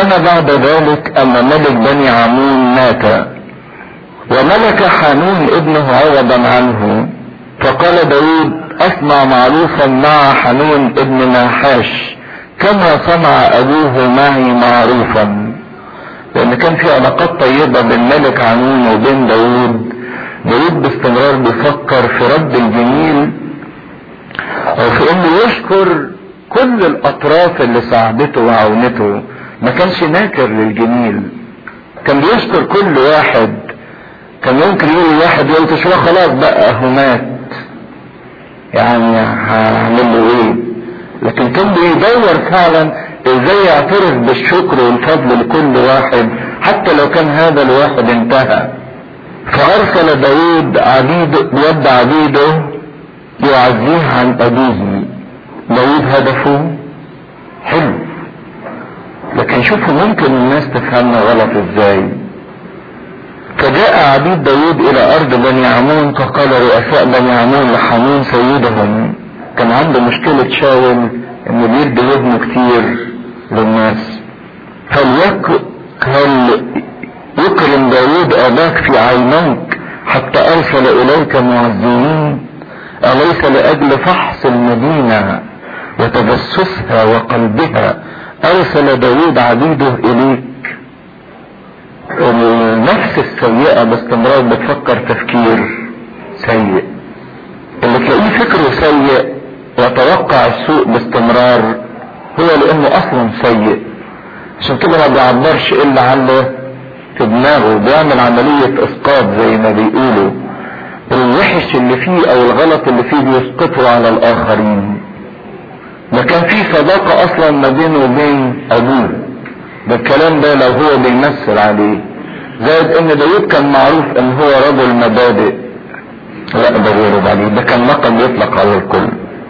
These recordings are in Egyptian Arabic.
وكان بعد ذلك ان ملك بني عمون مات وملك حانون ابنه عوضا عنه فقال داود اصنع معروفا مع حنون ابن ناحاش كما صنع ابوه معي معروفا لان كان في علاقات طيبة بين ملك عنون وبين داود داود باستمرار بيفكر في رد الجميل او في انه يشكر كل الاطراف اللي ساعدته وعاونته ما كانش ناكر للجميل كان بيشكر كل واحد كان ممكن يقول واحد يقول تشوف خلاص بقى هو مات يعني هعمل له ايه لكن كان بيدور فعلا ازاي يعترف بالشكر والفضل لكل واحد حتى لو كان هذا الواحد انتهى فارسل داود عبيد بيد عبيده يعزيه عن ابيه داود هدفه حلو لكن شوفوا ممكن الناس تفهمنا غلط ازاي فجاء عبيد داود الى ارض بني عمون فقال رؤساء بني عمون لحمون سيدهم كان عنده مشكلة شاول انه بيدي ودنه كتير للناس هل يك... هل يكرم داود اباك في عينيك حتى ارسل اليك معزيين اليس لاجل فحص المدينة وتجسسها وقلبها ارسل داود عبيده اليك النفس السيئة باستمرار بتفكر تفكير سيء اللي تلاقيه فكره سيء وتوقع السوء باستمرار هو لانه اصلا سيء عشان كده ما بيعبرش الا عنه في دماغه بيعمل عملية اسقاط زي ما بيقولوا الوحش اللي فيه او الغلط اللي فيه بيسقطه على الاخرين ما كان في صداقة اصلا ما بينه وبين ابوه ده الكلام ده لو هو بيمثل عليه زائد ان داود كان معروف ان هو رجل مبادئ لا ده غيره عليه ده كان لقب يطلق على الكل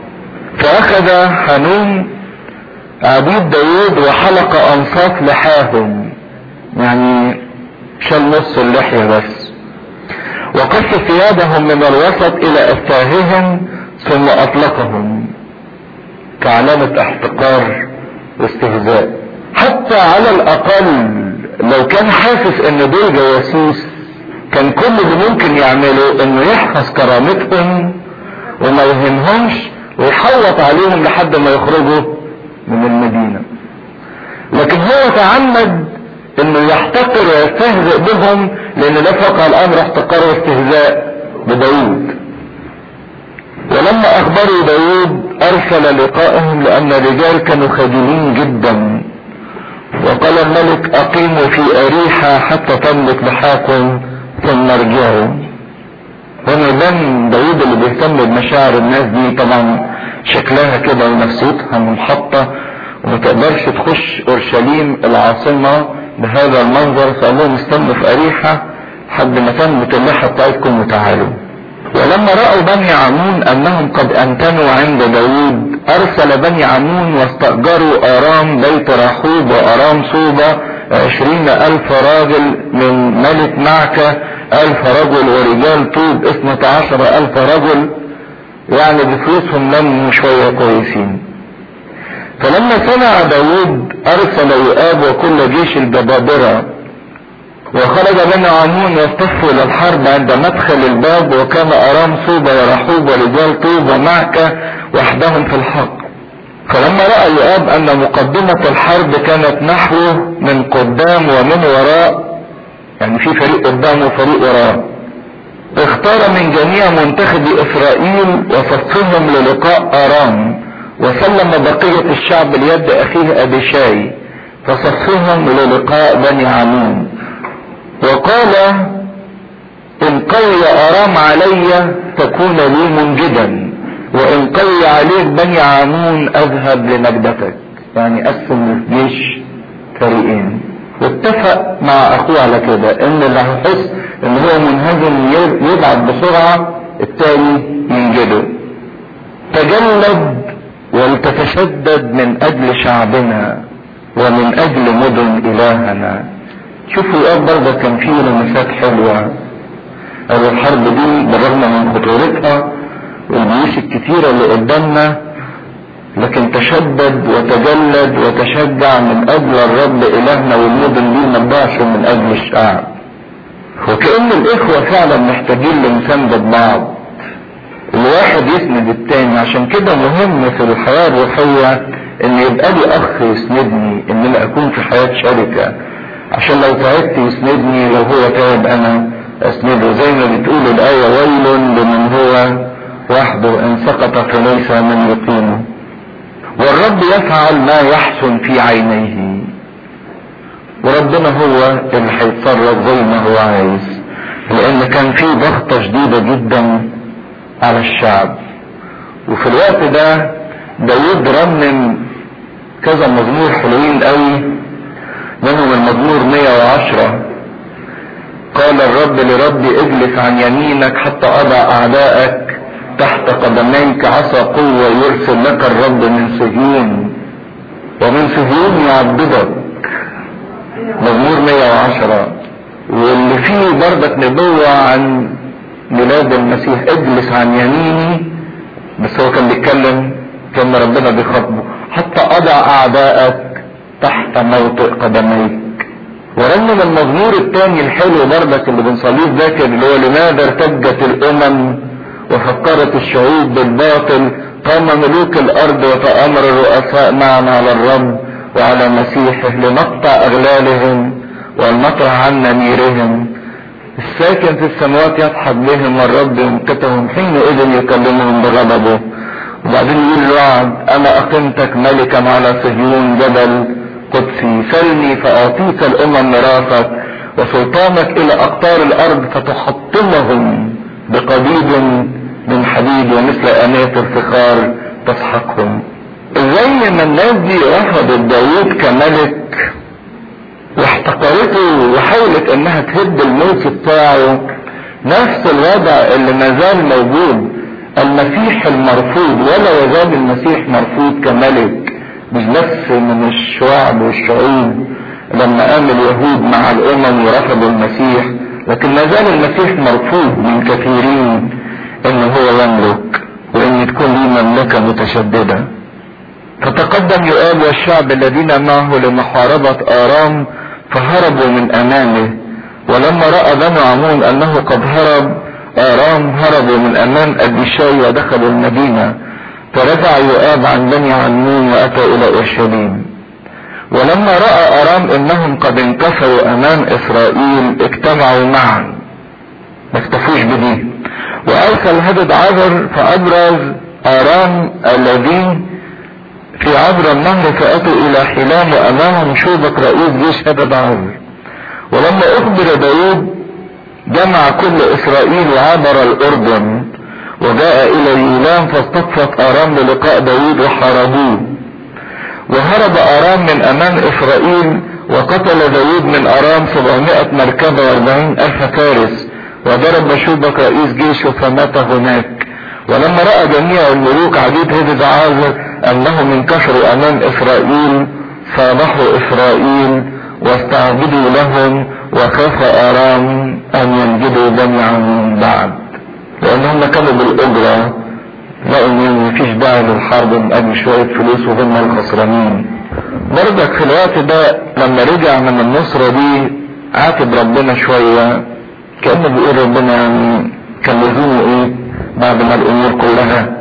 فاخذ حنون عبيد داود وحلق انصاف لحاهم يعني شال نص اللحية بس وقص ثيابهم من الوسط الى افواههم ثم اطلقهم كعلامة احتقار واستهزاء حتى على الاقل لو كان حاسس ان دول جواسيس كان كل اللي ممكن يعمله انه يحفظ كرامتهم وما يهمهمش ويحوط عليهم لحد ما يخرجوا من المدينة لكن هو تعمد انه يحتقر ويستهزئ بهم لان ده فقع الامر احتقار واستهزاء بداود ولما اخبروا داود ارسل لقائهم لان الرجال كانوا خجلين جدا وقال الملك اقيموا في اريحة حتى تملك لحاكم ثم ارجعوا هنا يبان داود اللي بيهتم بمشاعر الناس دي طبعا شكلها كده ونفسيتها منحطة وما تقدرش تخش اورشليم العاصمة بهذا المنظر فقال لهم استنوا في اريحة حد ما تملك اللحى بتاعتكم وتعالوا ولما رأوا بني عمون انهم قد انتنوا عند داود ارسل بني عمون واستأجروا ارام بيت رحوب وارام صوبة عشرين الف راجل من ملك معكة الف رجل ورجال طوب اثنة عشر الف رجل يعني بفلوسهم لموا شوية كويسين فلما سمع داود ارسل يؤاب وكل جيش الجبابرة وخرج بني عمون يصطفوا الى الحرب عند مدخل الباب وكان ارام صوبة ورحوب ورجال طوب ومعكة وحدهم في الحق فلما رأى يؤاب ان مقدمة الحرب كانت نحوه من قدام ومن وراء يعني في فريق قدام وفريق وراء اختار من جميع منتخب اسرائيل وصفهم للقاء ارام وسلم بقية الشعب ليد اخيه ابيشاي فصفهم للقاء بني عمون وقال ان قوي ارام علي تكون لي منجدا وان قوي عليك بني عمون اذهب لنجدتك يعني قسم الجيش فريقين واتفق مع اخوه على كده ان اللي هيحس ان هو منهزم يبعت بسرعة التاني ينجده تجلد ولتتشدد من اجل شعبنا ومن اجل مدن الهنا شوفوا الاب برضه كان فيه لمسات حلوة او الحرب دي بالرغم من خطورتها والجيوش الكتيرة اللي قدامنا لكن تشدد وتجلد وتشجع من اجل الرب الهنا والمدن دي ما تضيعش من اجل الشعب وكأن الاخوة فعلا محتاجين لمساندة بعض الواحد يسند التاني عشان كده مهم في الحياة الروحية ان يبقى لي اخ يسندني ان انا اكون في حياة شركة عشان لو تعبت يسندني لو هو تعب انا اسنده زي ما بتقول الاية ويل لمن هو وحده ان سقط فليس من يقيمه والرب يفعل ما يحسن في عينيه وربنا هو اللي هيتصرف زي ما هو عايز لان كان في ضغطة شديدة جدا على الشعب وفي الوقت ده داود رنم كذا مزمور حلوين قوي منهم المزمور 110 قال الرب لربي اجلس عن يمينك حتى اضع اعدائك تحت قدميك عصا قوة يرسل لك الرب من صهيون ومن صهيون يعبدك مزمور 110 واللي فيه بردك نبوة عن ميلاد المسيح اجلس عن يميني بس هو كان بيتكلم كان ربنا بيخاطبه حتى اضع اعدائك تحت موطئ قدميك ورنم المزمور الثاني الحلو بردك اللي بنصليه ذاكر اللي هو لماذا ارتجت الامم وفكرت الشعوب بالباطل قام ملوك الارض وتامر الرؤساء معا على الرب وعلى مسيحه لنقطع اغلالهم والمطرح عن نميرهم الساكن في السماوات يضحك بهم والرب يمقتهم حينئذ يكلمهم بغضبه وبعدين يقول الوعد انا اقمتك ملكا على صهيون جبل قدسي سلني فاعطيك الامم ميراثك وسلطانك الى اقطار الارض فتحطمهم بقضيب من حديد ومثل انية الفخار تسحقهم زي ما الناس دي رفضت داوود كملك واحتقرته وحاولت انها تهد الملك بتاعه نفس الوضع اللي ما زال موجود المسيح المرفوض ولا يزال المسيح مرفوض كملك مش بس من الشعب والشعوب لما قام اليهود مع الامم ورفضوا المسيح لكن ما زال المسيح مرفوض من كثيرين ان هو يملك وان تكون ليه مملكه متشدده فتقدم يؤاب والشعب الذين معه لمحاربه ارام فهربوا من امامه ولما راى بنو عمون انه قد هرب ارام هربوا من امام ابيشاي ودخلوا المدينه فرجع يؤاب عن بني عمون واتى الى اورشليم ولما راى ارام انهم قد انكسروا امام اسرائيل اجتمعوا معا ما اكتفوش بدي وارسل هدد عبر فابرز ارام الذين في عبر النهر فاتوا الى حلام وامامهم شوبك رئيس جيش هدد عبر ولما اخبر داود جمع كل اسرائيل وعبر الاردن وجاء الى يولان فاصطفت ارام للقاء داود وحاربوه وهرب ارام من امام اسرائيل وقتل داود من ارام سبعمائة مركبة واربعين الف فارس وضرب شوبك رئيس جيشه فمات هناك ولما رأى جميع الملوك عبيد هدد عازر انهم انكسروا امام اسرائيل صالحوا اسرائيل واستعبدوا لهم وخاف ارام ان ينجدوا بني عمون بعد لان هم كانوا بالاجرة لقوا ان مفيش داعي للحرب من اجل شوية فلوس وهم الخسرانين برضك في الوقت ده لما رجع من النصرة دي عاتب ربنا شوية كأنه بيقول ربنا يعني كان لزومه ايه بعد ما الامور كلها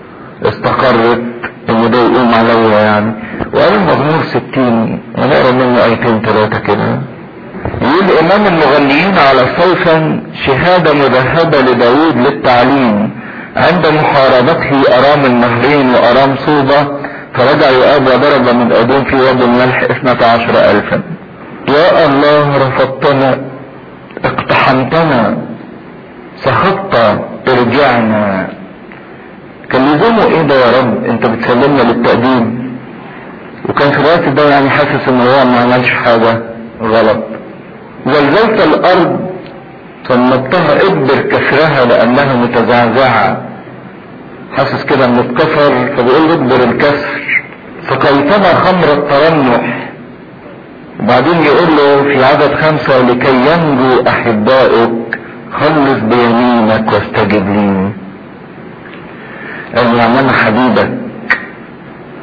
استقرت ان ده يقوم عليا يعني وقال المزمور ستين ونقرا منه ايتين ثلاثة كده يقول امام المغنيين على صوفا شهادة مذهبة لداود للتعليم عند محاربته ارام النهرين وارام صوبة فرجع يؤاب وضرب من ادوم في واد الملح اثنتا عشر الفا يا الله رفضتنا اقتحمتنا سخطت ارجعنا كان لزومه ايه ده يا رب انت بتسلمنا للتقديم وكان في الوقت ده يعني حاسس ان هو ما عملش حاجة غلط زلزلت الارض صمتها ابر كسرها لانها متزعزعة حاسس كده انه اتكسر فبيقول ابر الكسر سقيتنا خمر الترنح وبعدين يقول له في عدد خمسة لكي ينجو احبائك خلص بيمينك واستجب لي قال يعني انا حبيبك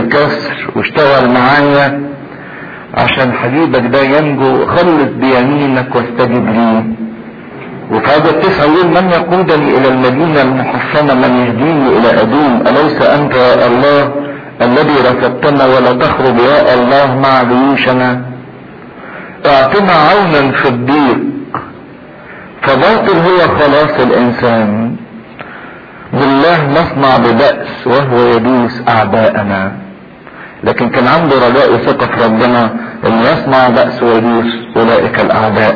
الكسر واشتغل معايا عشان حبيبك ده ينجو خلص بيمينك واستجب لي وفي هذا التسعة يقول من يقودني الى المدينة المحصنة من يهديني الى ادوم اليس انت يا الله الذي رفضتنا ولا تخرج يا الله مع جيوشنا اعطنا عونا في الضيق فباطل هو خلاص الانسان بالله نصنع ببأس وهو يدوس اعداءنا لكن كان عنده رجاء وثقة في ربنا انه يصنع بأس ويدوس اولئك الاعداء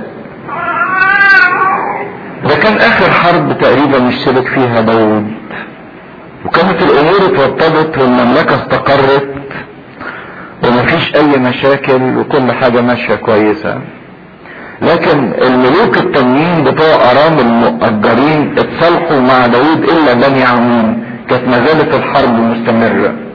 ده كان اخر حرب تقريبا اشترك فيها داود وكانت الامور اتوطدت والمملكة استقرت ومفيش اي مشاكل وكل حاجة ماشية كويسة لكن الملوك التانيين بتوع ارام المؤجرين اتصالحوا مع داود الا بني عمون كانت ما زالت الحرب مستمرة